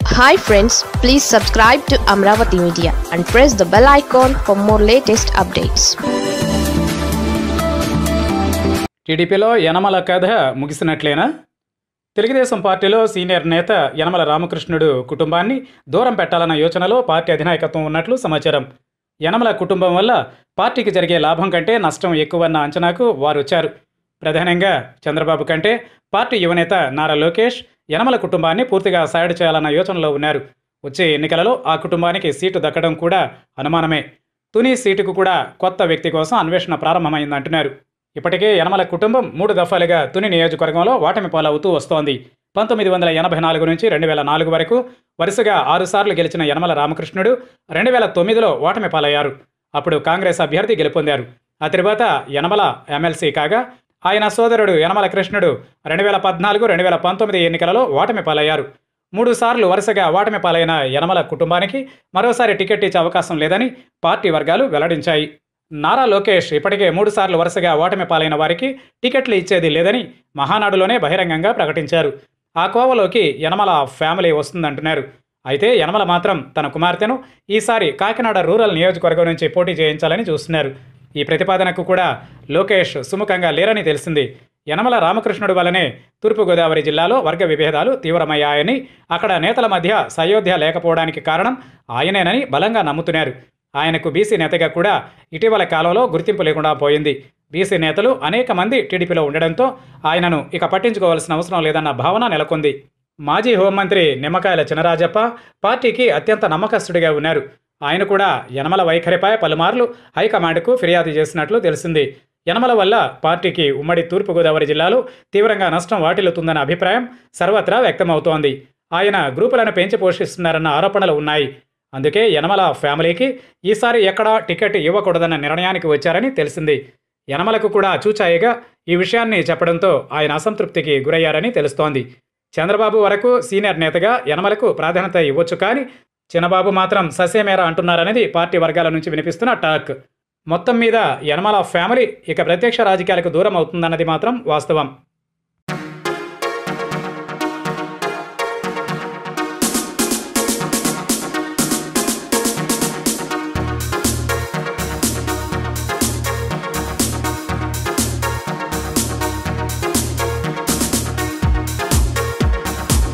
hi friends please subscribe to Amaravati media and press the bell icon for more latest updates టీడీపీలో యనమల కథ ముగిసినట్లేనా తెలుగుదేశం పార్టీలో senior నేత యనమల రామకృష్ణుడు కుటుంబాన్ని దూరం పెట్టాలన్న యోచనలో పార్టీ అధినాయకత్వం ఉన్నట్లు సమాచారం యనమల కుటుంబం వల్ల పార్టీకి జరిగే లాభం కంటే నష్టం ఎక్కువన్న అంచనాకు వారు వచ్చారు ప్రధానంగా చంద్రబాబు కంటే పార్టీ యువనేత నారా లోకేష్ యనమల కుటుంబాన్ని పూర్తిగా సైడ్ చేయాలన్న యోచనలో ఉన్నారు వచ్చే ఎన్నికలలో ఆ కుటుంబానికి సీటు దక్కడం కూడా అనుమానమే తుని సీటుకు కూడా కొత్త వ్యక్తి కోసం అన్వేషణ ప్రారంభమైందంటున్నారు ఇప్పటికే యనమల కుటుంబం మూడు దఫాలుగా తుని నియోజకవర్గంలో ఓటమి పాలవుతూ వస్తోంది పంతొమ్మిది వందల ఎనభై నాలుగు నుంచి రెండు వేల నాలుగు వరకు వరుసగా ఆరుసార్లు గెలిచిన యనమల రామకృష్ణుడు రెండు వేల తొమ్మిదిలో ఓటమి పాలయ్యారు అప్పుడు కాంగ్రెస్ అభ్యర్థి గెలుపొందారు ఆ తర్వాత యనమల ఎమ్మెల్సీ కాగా ఆయన సోదరుడు యనమల కృష్ణుడు రెండు వేల పద్నాలుగు రెండు వేల పంతొమ్మిది ఎన్నికలలో ఓటమి పాలయ్యారు మూడు సార్లు వరుసగా ఓటమి పాలైన యనమల కుటుంబానికి మరోసారి టికెట్ ఇచ్చే అవకాశం లేదని పార్టీ వర్గాలు వెల్లడించాయి నారా లోకేష్ ఇప్పటికే మూడు సార్లు వరుసగా ఓటమి పాలైన వారికి టికెట్లు ఇచ్చేది లేదని మహానాడులోనే బహిరంగంగా ప్రకటించారు ఆ కోవలోకి యనమల ఫ్యామిలీ వస్తుందంటున్నారు అయితే యనమల మాత్రం తన కుమార్తెను ఈసారి కాకినాడ రూరల్ నియోజకవర్గం నుంచి పోటీ చేయించాలని చూస్తున్నారు ఈ ప్రతిపాదనకు కూడా లోకేష్ సుముఖంగా లేరని తెలిసింది యనమల రామకృష్ణుడు వల్లనే తూర్పుగోదావరి జిల్లాలో వర్గ విభేదాలు తీవ్రమయ్యాయని అక్కడ నేతల మధ్య సయోధ్య లేకపోవడానికి కారణం ఆయనేనని బలంగా నమ్ముతున్నారు ఆయనకు బీసీ నేతగా కూడా ఇటీవల కాలంలో గుర్తింపు లేకుండా పోయింది బీసీ నేతలు అనేక మంది టీడీపీలో ఉండడంతో ఆయనను ఇక పట్టించుకోవాల్సిన అవసరం లేదన్న భావన నెలకొంది మాజీ హోంమంత్రి నిమ్మకాయల చినరాజప్ప పార్టీకి అత్యంత నమ్మకస్తుడిగా ఉన్నారు ఆయన కూడా యనమల వైఖరిపై పలుమార్లు హైకమాండ్కు ఫిర్యాదు చేసినట్లు తెలిసింది యనమల వల్ల పార్టీకి ఉమ్మడి తూర్పుగోదావరి జిల్లాలో తీవ్రంగా నష్టం వాటిల్లుతుందన్న అభిప్రాయం సర్వత్రా వ్యక్తమవుతోంది ఆయన గ్రూపులను పెంచి పోషిస్తున్నారన్న ఆరోపణలు ఉన్నాయి అందుకే యనమల ఫ్యామిలీకి ఈసారి ఎక్కడా టికెట్ ఇవ్వకూడదన్న నిర్ణయానికి వచ్చారని తెలిసింది యనమలకు కూడా చూచాయిగా ఈ విషయాన్ని చెప్పడంతో ఆయన అసంతృప్తికి గురయ్యారని తెలుస్తోంది చంద్రబాబు వరకు సీనియర్ నేతగా యనమలకు ప్రాధాన్యత ఇవ్వచ్చు కానీ చిన్నబాబు మాత్రం ససేమేర అంటున్నారనేది పార్టీ వర్గాల నుంచి వినిపిస్తున్న టాక్ మొత్తం మీద యనమల ఫ్యామిలీ ఇక ప్రత్యక్ష రాజకీయాలకు దూరం అవుతుందన్నది మాత్రం వాస్తవం